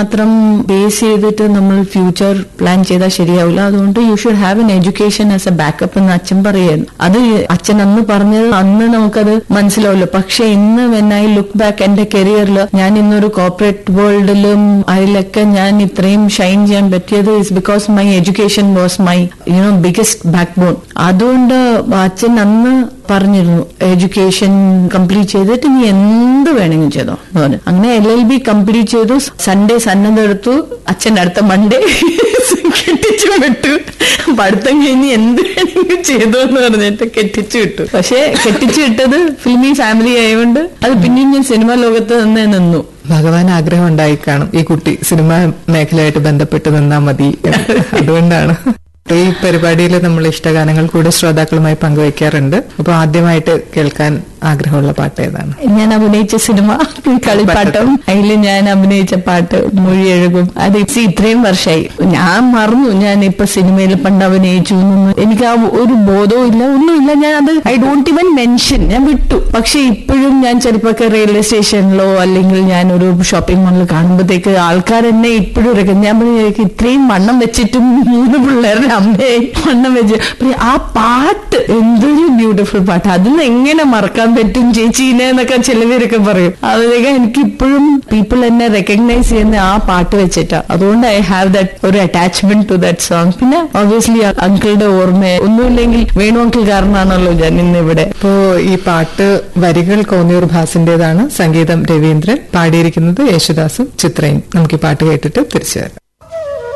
മാത്രം ബേസ് ചെയ്തിട്ട് നമ്മൾ ഫ്യൂച്ചർ പ്ലാൻ ചെയ്താൽ ശരിയാവില്ല അതുകൊണ്ട് you should have an education as a backup എന്ന് അച്ഛൻ പറയുന്നു അത് അച്ഛൻ അന്ന് പറഞ്ഞത് അന്ന് നമുക്കത് മനസ്സിലാവില്ല പക്ഷെ ഇന്ന് വെൻ ഐ ലുക്ക് ബാക്ക് എന്റെ കരിയറിൽ ഞാൻ ഇന്നൊരു കോർപ്പറേറ്റ് വേൾഡിലും അതിലൊക്കെ ഞാൻ ഇത്രയും ഷൈൻ ചെയ്യാൻ പറ്റിയത് is because my education was my you know biggest backbone അതുകൊണ്ട് അച്ഛൻ അന്ന് പറഞ്ഞിരുന്നു എഡ്യൂക്കേഷൻ കംപ്ലീറ്റ് ചെയ്തിട്ട് നീ എന്ത് വേണമെങ്കിലും ചെയ്തോ എന്ന് പറഞ്ഞു അങ്ങനെ എൽ എൽ ബി കംപ്ലീറ്റ് ചെയ്തു സൺഡേ സന്നദ്ധ എടുത്തു അച്ഛൻ അടുത്ത മൺഡേ കെട്ടിച്ചു വിട്ടു പഠിത്തം കഴിഞ്ഞ് എന്ത് വേണമെങ്കിലും ചെയ്തു എന്ന് പറഞ്ഞിട്ട് കെട്ടിച്ചു വിട്ടു പക്ഷെ കെട്ടിച്ചു വിട്ടത് ഫിലിമി ഫാമിലി ആയതുകൊണ്ട് അത് പിന്നെയും ഞാൻ സിനിമാ ലോകത്ത് തന്നെ നിന്നു ഭഗവാൻ ആഗ്രഹം ഉണ്ടായി കാണും ഈ കുട്ടി സിനിമാ മേഖലയായിട്ട് ബന്ധപ്പെട്ട് നിന്നാ മതി എന്ന്. അതുകൊണ്ടാണ് ഈ പരിപാടിയിൽ നമ്മൾ ഇഷ്ടഗാനങ്ങൾ കൂടെ ശ്രോതാക്കളുമായി പങ്കുവയ്ക്കാറുണ്ട് അപ്പൊ ആദ്യമായിട്ട് കേൾക്കാൻ ആഗ്രഹമുള്ള പാട്ട് ഏതാണ് ഞാൻ അഭിനയിച്ച സിനിമ കളിപ്പാട്ടം അതിൽ ഞാൻ അഭിനയിച്ച പാട്ട് മൊഴിയെഴുകും അത് ഇപ്പൊ ഇത്രയും വർഷമായി ഞാൻ മറന്നു ഞാൻ ഇപ്പൊ സിനിമയിൽ പണ്ട് അഭിനയിച്ചു എന്നൊന്നും എനിക്ക് ആ ഒരു ബോധവും ഇല്ല ഒന്നുമില്ല ഞാൻ അത് ഐ ഡോണ്ട് ഇവൻ മെൻഷൻ ഞാൻ വിട്ടു പക്ഷെ ഇപ്പോഴും ഞാൻ ചിലപ്പോ റെയിൽവേ സ്റ്റേഷനിലോ അല്ലെങ്കിൽ ഞാൻ ഒരു ഷോപ്പിംഗ് മാളിൽ കാണുമ്പോഴത്തേക്ക് ആൾക്കാർ എന്നെ ഇപ്പോഴും ഇറക്കും ഞാൻ പറഞ്ഞു "എനിക്ക് ഇത്രയും വണ്ണം വെച്ചിട്ടും മൂന്ന് പിള്ളേരുടെ അമ്മയെ വണ്ണം വെച്ച് പക്ഷേ ആ പാട്ട് എന്തൊരു ബ്യൂട്ടിഫുൾ പാട്ട് അതിന് എങ്ങനെ മറക്കാൻ പറ്റും ചേച്ചീനെ എന്നൊക്കെ ചിലവരൊക്കെ പറയും അതിലൊക്കെ എനിക്ക് ഇപ്പോഴും പീപ്പിൾ എന്നെ റെക്കഗ്നൈസ് ചെയ്യുന്ന ആ പാട്ട് വെച്ചിട്ടാ അതുകൊണ്ട് ഐ ഹാവ് ദാറ്റ് ഒരു അറ്റാച്ച്മെന്റ് ടു ദാറ്റ് സോങ് പിന്നെ ഒബ്വിയസ്ലി അങ്കിളുടെ ഓർമ്മ ഒന്നുമില്ലെങ്കിൽ വേണു അങ്കിൾ കാരണമാണല്ലോ ഞാൻ ഇന്ന് ഇവിടെ അപ്പോ ഈ പാട്ട് വരികൾ കോന്നിയൂർ ഭാസിന്റേതാണ് സംഗീതം രവീന്ദ്രൻ പാടിയിരിക്കുന്നത് യേശുദാസും ചിത്രയും നമുക്ക് ഈ പാട്ട് കേട്ടിട്ട് തിരിച്ചു വരാം